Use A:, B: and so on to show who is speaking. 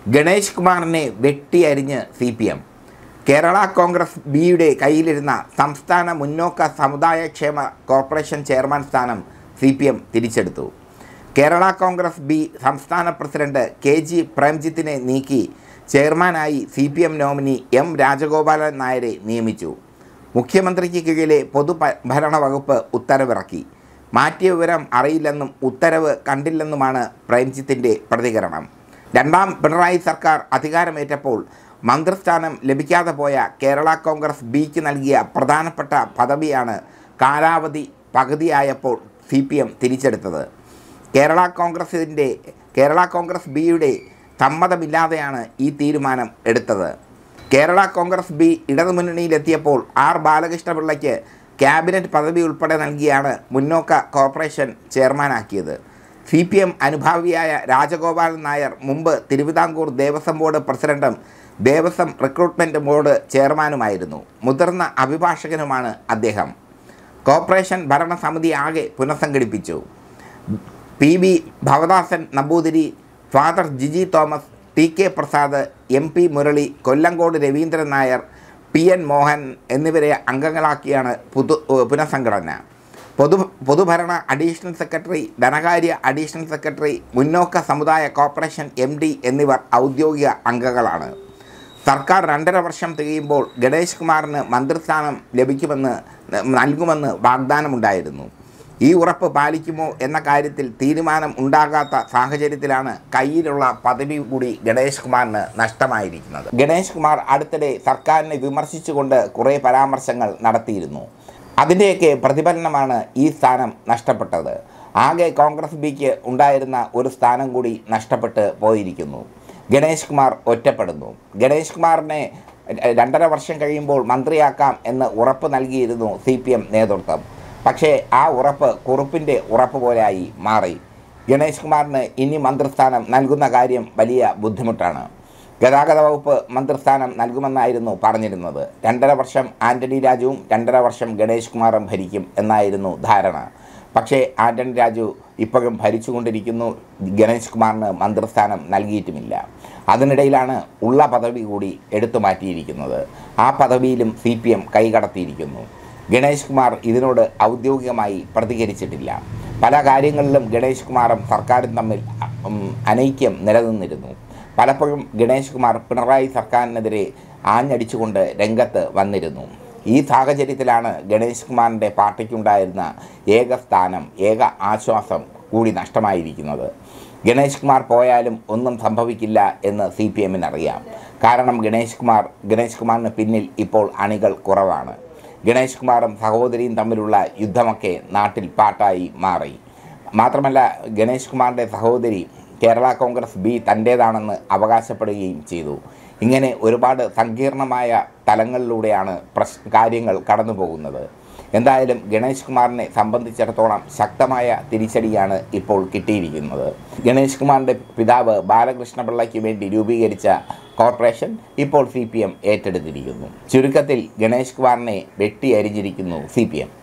A: ഗണേഷ് കുമാറിനെ വെട്ടിയരിഞ്ഞ് C P M Kerala Congress ബിയുടെ കയ്യിലിരുന്ന സംസ്ഥാന മുന്നോക്ക സമുദായക്ഷേമ കോർപ്പറേഷൻ ചെയർമാൻ സ്ഥാനം സി പി എം തിരിച്ചെടുത്തു കേരള കോൺഗ്രസ് ബി സംസ്ഥാന പ്രസിഡന്റ് കെ ജി പ്രേംജിത്തിനെ നീക്കി ചെയർമാനായി C P M nominee M Rajagopalan Nair നിയമിച്ചു മുഖ്യമന്ത്രിക്ക് കീഴിലെ പൊതുഭരണ വകുപ്പ് ഉത്തരവിറക്കി മാറ്റിയ വിവരം അറിയില്ലെന്നും ഉത്തരവ് കണ്ടില്ലെന്നുമാണ് പ്രേംജിത്തിൻ്റെ പ്രതികരണം രണ്ടാം പിണറായി സർക്കാർ അധികാരമേറ്റപ്പോൾ മന്ത്രിസ്ഥാനം ലഭിക്കാതെ പോയ കേരള കോൺഗ്രസ് ബിക്ക് നൽകിയ പ്രധാനപ്പെട്ട പദവിയാണ് കാലാവധി പകുതിയായപ്പോൾ സി പി എം തിരിച്ചെടുത്തത് കേരള കോൺഗ്രസിൻ്റെ കേരള കോൺഗ്രസ് ബിയുടെ സമ്മതമില്ലാതെയാണ് ഈ തീരുമാനം എടുത്തത് കേരള കോൺഗ്രസ് ബി ഇടതുമുന്നണിയിലെത്തിയപ്പോൾ ആർ ബാലകൃഷ്ണപിള്ളയ്ക്ക് ക്യാബിനറ്റ് പദവി ഉൾപ്പെടെ നൽകിയാണ് മുന്നോക്ക കോർപ്പറേഷൻ ചെയർമാനാക്കിയത് സി പി എം അനുഭാവിയായ രാജഗോപാലൻ നായർ മുമ്പ് തിരുവിതാംകൂർ ദേവസ്വം ബോർഡ് പ്രസിഡന്റും ദേവസ്വം റിക്രൂട്ട്മെൻറ്റ് ബോർഡ് ചെയർമാനുമായിരുന്നു മുതിർന്ന അഭിഭാഷകനുമാണ് അദ്ദേഹം കോർപ്പറേഷൻ ഭരണസമിതി ആകെ പുനഃസംഘടിപ്പിച്ചു P B Bhavadasan Namboothiri father Jiji Thomas T K Prasad M P Murali Kollengode Raveendran Nair P N Mohan എന്നിവരെ അംഗങ്ങളാക്കിയാണ് പുതു പുനഃസംഘടന പൊതു പൊതുഭരണ അഡീഷണൽ സെക്രട്ടറി ധനകാര്യ അഡീഷണൽ സെക്രട്ടറി മുന്നോക്ക സമുദായ കോർപ്പറേഷൻ എം ഡി എന്നിവർ ഔദ്യോഗിക അംഗങ്ങളാണ് സർക്കാർ രണ്ടര വർഷം തികയുമ്പോൾ ഗണേഷ് കുമാറിന് മന്ത്രിസ്ഥാനം ലഭിക്കുമെന്ന് നൽകുമെന്ന് വാഗ്ദാനമുണ്ടായിരുന്നു ഈ ഉറപ്പ് പാലിക്കുമോ എന്ന കാര്യത്തിൽ തീരുമാനം ഉണ്ടാകാത്ത സാഹചര്യത്തിലാണ് കയ്യിലുള്ള പദവി കൂടി ഗണേഷ് കുമാറിന് നഷ്ടമായിരിക്കുന്നത് ഗണേഷ് കുമാർ അടുത്തിടെ സർക്കാരിനെ വിമർശിച്ചുകൊണ്ട് കുറേ പരാമർശങ്ങൾ നടത്തിയിരുന്നു അതിൻ്റെയൊക്കെ പ്രതിഫലനമാണ് ഈ സ്ഥാനം നഷ്ടപ്പെട്ടത് ആകെ കോൺഗ്രസ് ബിക്ക് ഉണ്ടായിരുന്ന ഒരു സ്ഥാനം കൂടി നഷ്ടപ്പെട്ട് പോയിരിക്കുന്നു ഗണേഷ് കുമാർ ഒറ്റപ്പെടുന്നു ഗണേഷ് കുമാറിനെ രണ്ടര വർഷം കഴിയുമ്പോൾ മന്ത്രിയാക്കാം എന്ന് ഉറപ്പ് നൽകിയിരുന്നു സി പി എം നേതൃത്വം പക്ഷേ ആ ഉറപ്പ് കുറുപ്പിൻ്റെ ഉറപ്പ് പോലെയായി മാറി ഗണേഷ് കുമാറിന് ഇനി മന്ത്രിസ്ഥാനം നൽകുന്ന കാര്യം വലിയ ബുദ്ധിമുട്ടാണ് ഗതാഗത വകുപ്പ് മന്ത്രിസ്ഥാനം നൽകുമെന്നായിരുന്നു പറഞ്ഞിരുന്നത് രണ്ടര വർഷം ആന്റണി രാജുവും രണ്ടര വർഷം ഗണേഷ് കുമാറും ഭരിക്കും എന്നായിരുന്നു ധാരണ പക്ഷേ ആന്റണി രാജു ഇപ്പോഴും ഭരിച്ചുകൊണ്ടിരിക്കുന്നു ഗണേഷ് കുമാറിന് മന്ത്രിസ്ഥാനം നൽകിയിട്ടുമില്ല അതിനിടയിലാണ് ഉള്ള പദവി കൂടി എടുത്തു മാറ്റിയിരിക്കുന്നത് ആ പദവിയിലും സി പി എം കൈകടത്തിയിരിക്കുന്നു ഗണേഷ് കുമാർ ഇതിനോട് ഔദ്യോഗികമായി പ്രതികരിച്ചിട്ടില്ല പല കാര്യങ്ങളിലും ഗണേഷ് കുമാറും സർക്കാരും തമ്മിൽ ഉം, അനൈക്യം നിലനിന്നിരുന്നു പലപ്പോഴും ഗണേഷ് കുമാർ പിണറായി സർക്കാരിനെതിരെ ആഞ്ഞടിച്ചുകൊണ്ട് രംഗത്ത് വന്നിരുന്നു ഈ സാഹചര്യത്തിലാണ് ഗണേഷ് കുമാറിൻ്റെ പാർട്ടിക്കുണ്ടായിരുന്ന ഏക സ്ഥാനം ഏക ആശ്വാസം കൂടി നഷ്ടമായിരിക്കുന്നത് ഗണേഷ് കുമാർ പോയാലും ഒന്നും സംഭവിക്കില്ല എന്ന് സി പി എമ്മിനറിയാം കാരണം ഗണേഷ് കുമാർ ഗണേഷ് കുമാറിന് പിന്നിൽ ഇപ്പോൾ അണികൾ കുറവാണ് ഗണേഷ് കുമാറും സഹോദരിയും തമ്മിലുള്ള യുദ്ധമൊക്കെ നാട്ടിൽ പാട്ടായി മാറി മാത്രമല്ല ഗണേഷ് കുമാറിൻ്റെ സഹോദരി കേരള കോൺഗ്രസ് ബി തൻ്റേതാണെന്ന് അവകാശപ്പെടുകയും ചെയ്തു ഇങ്ങനെ ഒരുപാട് സങ്കീർണമായ തലങ്ങളിലൂടെയാണ് പ്രശ് കാര്യങ്ങൾ കടന്നു പോകുന്നത് എന്തായാലും ഗണേഷ് കുമാറിനെ സംബന്ധിച്ചിടത്തോളം ശക്തമായ തിരിച്ചടിയാണ് ഇപ്പോൾ കിട്ടിയിരിക്കുന്നത് ഗണേഷ് കുമാറിൻ്റെ പിതാവ് ബാലകൃഷ്ണപിള്ളയ്ക്ക് വേണ്ടി രൂപീകരിച്ച കോർപ്പറേഷൻ ഇപ്പോൾ സി പി എം ഏറ്റെടുത്തിരിക്കുന്നു ചുരുക്കത്തിൽ ഗണേഷ് കുമാറിനെ വെട്ടിയരിഞ്ഞിരിക്കുന്നു സി പി എം